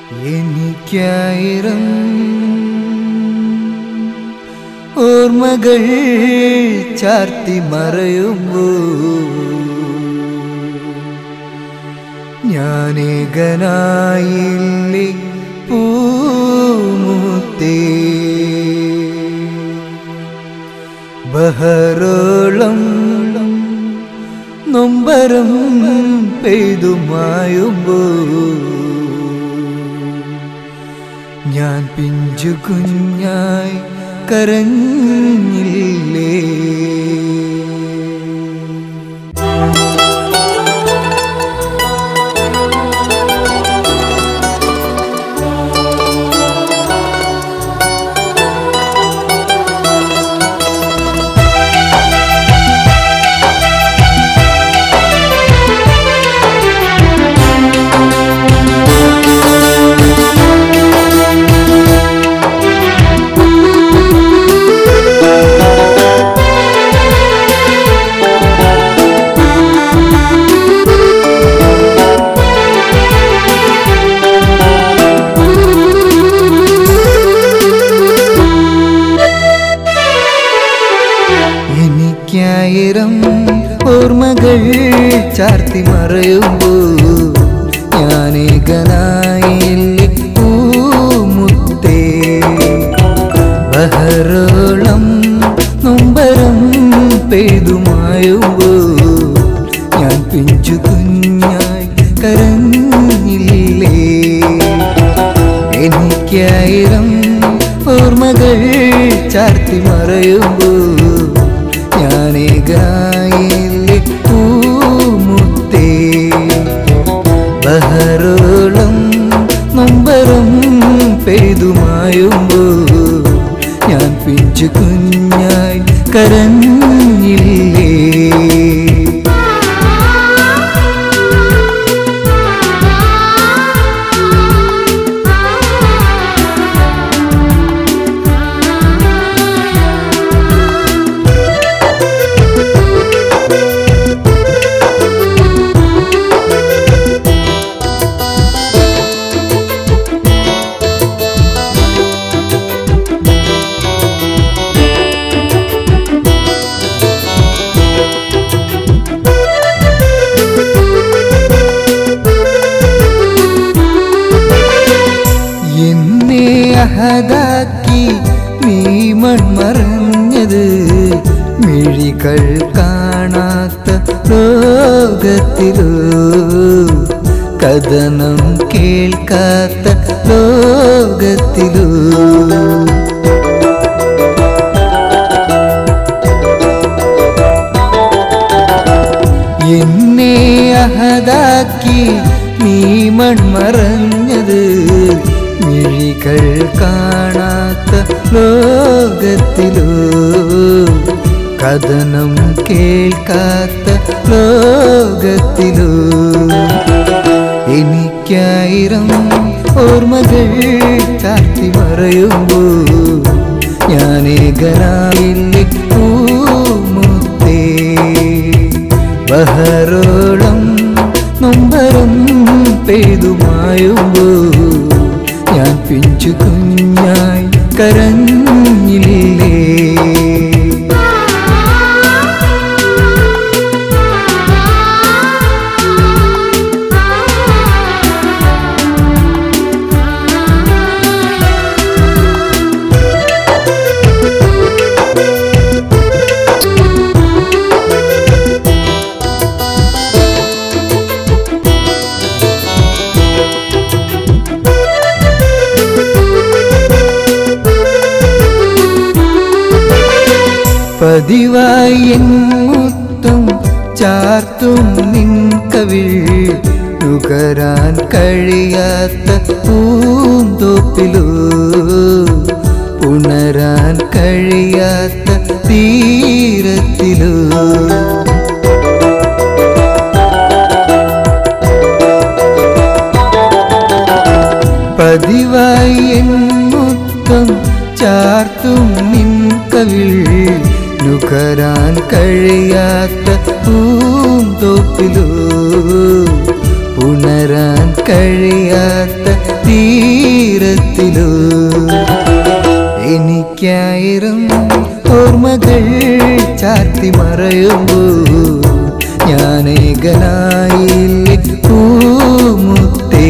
എനിക്കായിരം ഓർമ്മകൾ ചാർത്തി മറയുമ്പോ ഞാനേകനായില്ലേ പൂമുത്തേ ബഹറോളം നൊമ്പരം പെയ്തുമായുമ്പോ ഞാൻ പിഞ്ചു കുഞ്ഞായി കരഞ്ഞില്ലേ എനിക്കായിരം ഓർമ്മകൾ ചാർത്തി മറയുമ്പോ ഞാനേകനായില്ലേ പൂമുത്തേ ബഹറോളം നൊമ്പരം പെയ്തുമായുമ്പോ ഞാൻ പിഞ്ചു കുഞ്ഞായി കരഞ്ഞില്ലേ എനിക്കായിരം ഓർമ്മകൾ ചാർത്തി മറയുമ്പോ ഞാനേകായില്ലേ പൂമുത്തേ ബഹറോളം നൊമ്പരം പെയ്തുമായുമ്പോ ഞാൻ പിഞ്ചു കുഞ്ഞായി കരഞ്ഞില്ലേ എന്നെ അഹദാക്കി നീ മൺമറഞ്ഞത് മിഴികൾ കാണാത്ത ലോകത്തിലോ കഥനം കേൾക്കാത്ത ലോകത്തിലോ എന്നെ അഹദാക്കി നീ മൺമറഞ്ഞത് മിഴികൾ കാണാത്ത ലോകത്തിലോ കഥനം കേൾക്കാത്ത ലോകത്തിലോ എനിക്കായിരം ഓർമ്മകൾ ചാർത്തി മറയുമ്പോ ഞാനേകനായില്ലേ പൂമുത്തേ ബഹറോളം നൊമ്പരം പെയ്തുമായുമ്പോ ഞാൻ പിഞ്ചു കുഞ്ഞായി കരഞ്ഞില്ലേ പതിവായി എൻ മുത്തം ചാർത്തും നിൻ കവിൾ നുകരാൻ കഴിയാത്ത പൂന്തോപ്പിലോ ഉണരാൻ കഴിയാത്ത തീരത്തിലോ പതിവായി എൻ മുത്തം ചാർത്തും നിൻ കവിൾ നുകരാൻ കഴിയാത്ത പൂന്തോപ്പിലോ ഉണരാൻ കഴിയാത്ത തീ തീരത്തിലോ എനിക്കായിരം ഓർമ്മകൾ ചാർത്തി മറയുമ്പോ ഞാനേകനായില്ലേ പൂമുത്തേ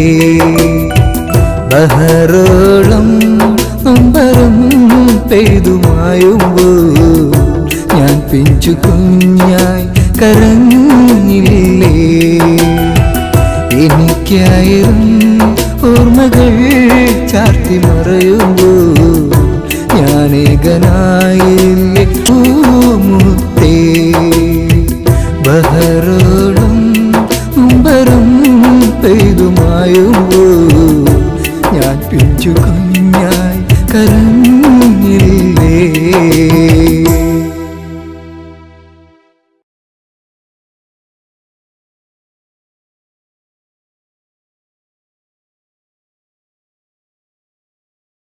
ബഹറോളം നമ്പറും പെയ്തുമായുമ്പോ ഞാൻ പിഞ്ചു കുഞ്ഞായി കരഞ്ഞില്ലേ എനിക്കായിരം ഓർമ്മകൾ ചാർത്തി മറയുമ്പോ ഞാനേകനായില്ലേ പൂമുത്തേ ബഹറോളം നമ്പറും പെയ്തുമായുമ്പോ ഞാൻ പിഞ്ചു കുഞ്ഞായി കരഞ്ഞു